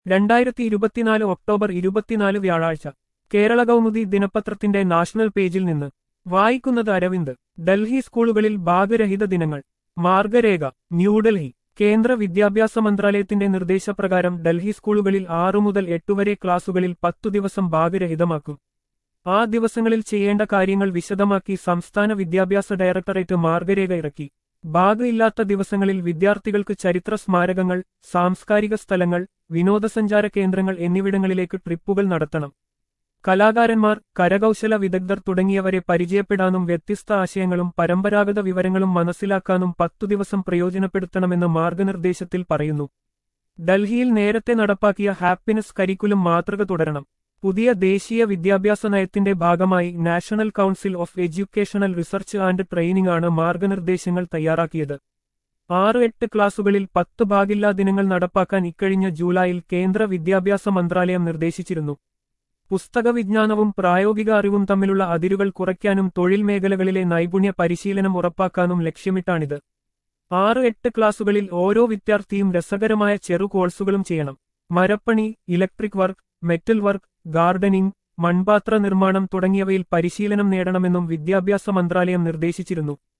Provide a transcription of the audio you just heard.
രണ്ടായിരത്തി ഇരുപത്തിനാല് ഒക്ടോബർ ഇരുപത്തിനാല് വ്യാഴാഴ്ച കേരള കൗമുദി ദിനപത്രത്തിന്റെ നാഷണൽ പേജിൽ നിന്ന് വായിക്കുന്നത് അരവിന്ദ് ഡൽഹി സ്കൂളുകളിൽ ഭാഗരഹിത ദിനങ്ങൾ മാർഗരേഖ ന്യൂഡൽഹി കേന്ദ്ര വിദ്യാഭ്യാസ മന്ത്രാലയത്തിന്റെ നിർദ്ദേശപ്രകാരം ഡൽഹി സ്കൂളുകളിൽ ആറു മുതൽ എട്ട് വരെ ക്ലാസുകളിൽ പത്തു ദിവസം ഭാഗരഹിതമാക്കും ആ ദിവസങ്ങളിൽ ചെയ്യേണ്ട കാര്യങ്ങൾ വിശദമാക്കി സംസ്ഥാന വിദ്യാഭ്യാസ ഡയറക്ടറേറ്റ് മാർഗരേഖ ഇറക്കി ബാഗ് ഇല്ലാത്ത ദിവസങ്ങളിൽ വിദ്യാർത്ഥികൾക്ക് ചരിത്ര സ്മാരകങ്ങൾ സാംസ്കാരിക സ്ഥലങ്ങൾ വിനോദസഞ്ചാര കേന്ദ്രങ്ങൾ എന്നിവിടങ്ങളിലേക്ക് ട്രിപ്പുകൾ നടത്തണം കലാകാരന്മാർ കരകൗശല വിദഗ്ധർ തുടങ്ങിയവരെ പരിചയപ്പെടാനും വ്യത്യസ്ത ആശയങ്ങളും പരമ്പരാഗത വിവരങ്ങളും മനസ്സിലാക്കാനും പത്തു ദിവസം പ്രയോജനപ്പെടുത്തണമെന്ന് മാർഗനിർദ്ദേശത്തിൽ പറയുന്നു ഡൽഹിയിൽ നേരത്തെ നടപ്പാക്കിയ ഹാപ്പിനെസ് കരിക്കുലം മാതൃക തുടരണം പുതിയ ദേശീയ വിദ്യാഭ്യാസ നയത്തിന്റെ ഭാഗമായി national council of educational research and training ആണ് മാർഗനിർദ്ദേശങ്ങൾ തയ്യാറാക്കിയത് ആറ് എട്ട് ക്ലാസുകളിൽ പത്ത് ഭാഗില്ലാ ദിനങ്ങൾ നടപ്പാക്കാൻ ഇക്കഴിഞ്ഞ ജൂലൈയിൽ കേന്ദ്ര വിദ്യാഭ്യാസ മന്ത്രാലയം നിർദ്ദേശിച്ചിരുന്നു പുസ്തക വിജ്ഞാനവും പ്രായോഗിക അറിവും തമ്മിലുള്ള അതിരുകൾ കുറയ്ക്കാനും തൊഴിൽ മേഖലകളിലെ നൈപുണ്യ പരിശീലനം ഉറപ്പാക്കാനും ലക്ഷ്യമിട്ടാണിത് ആറ് എട്ട് ക്ലാസുകളിൽ ഓരോ വിദ്യാർത്ഥിയും രസകരമായ ചെറു കോഴ്സുകളും ചെയ്യണം മരപ്പണി electric work metal work gardening മൺപാത്ര നിർമ്മാണം തുടങ്ങിയവയിൽ പരിശീലനം നേടണമെന്നും വിദ്യാഭ്യാസ മന്ത്രാലയം നിർദ്ദേശിച്ചിരുന്നു